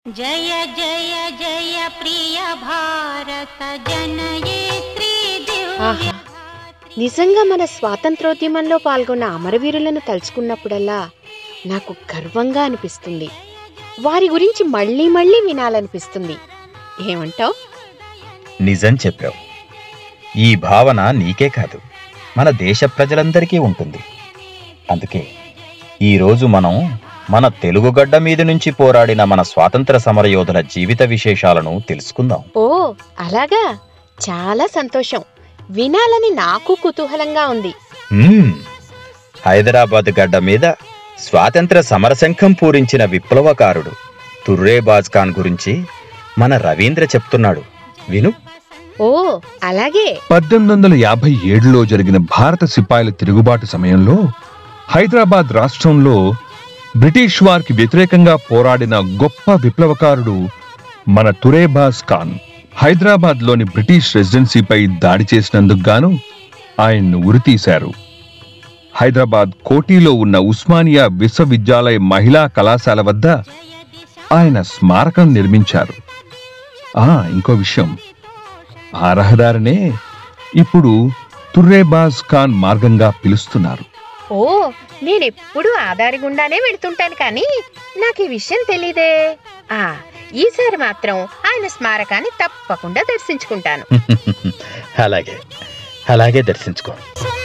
జయ జయ జయ ప్రియ భారత జనయేత్రి ఆహా. నిజంగా మన స్వాతంత్రోద్యమంలో పాల్గొన్న అమరవీరులను తలుచుకున్నప్పుడల్లా నాకు గర్వంగా అనిపిస్తుంది వారి గురించి మళ్ళీ మళ్ళీ వినాలనిపిస్తుంది ఏమంటావ్ నిజం చెప్పావు ఈ భావన నీకే కాదు మన దేశ ప్రజలందరికీ ఉంటుంది అందుకే ఈరోజు మనం మన తెలుగు గడ్డ మీద నుంచి పోరాడిన మన స్వాతంత్ర సమరయోధుల జీవిత విశేషాలను తెలుసుకుందాం ఓ అలాగా చాలా సంతోషం వినాలని నాకు కుతూహలంగా ఉంది మ్మ్. హైదరాబాద్ గడ్డ మీద స్వాతంత్ర సమరశంఖం పూరించిన విప్లవకారుడు తుర్రేబాజ్ ఖాన్ గురించి మన రవీంద్ర చెప్తున్నాడు విను ఓ అలాగే పద్దెనిమిది వందల యాభై ఏడులో జరిగిన భారత సిపాయిల తిరుగుబాటు సమయంలో హైదరాబాద్ రాష్ట్రంలో బ్రిటిష్ వారికి వ్యతిరేకంగా పోరాడిన గొప్ప విప్లవకారుడు మన తురేబాజ్ ఖాన్ హైదరాబాద్లోని బ్రిటిష్ రెసిడెన్సీపై దాడి చేసినందుకు గాను ఆయన్ను ఉరితీశారు హైదరాబాద్ కోటిలో ఉన్న ఉస్మానియా విశ్వవిద్యాలయ మహిళా కళాశాల వద్ద ఆయన స్మారకం నిర్మించారు ఆ ఇంకో విషయం ఆ రహదారినే ఇప్పుడు తుర్రేబాజ్ ఖాన్ మార్గంగా పిలుస్తున్నారు ఓ నేనెప్పుడు ఆదారి గుండానే వెళ్తుంటాను కానీ నాకు ఈ విషయం తెలీదే ఆ ఈసారి మాత్రం ఆయన స్మారకాన్ని తప్పకుండా దర్శించుకుంటాను అలాగే అలాగే దర్శించుకో సుందర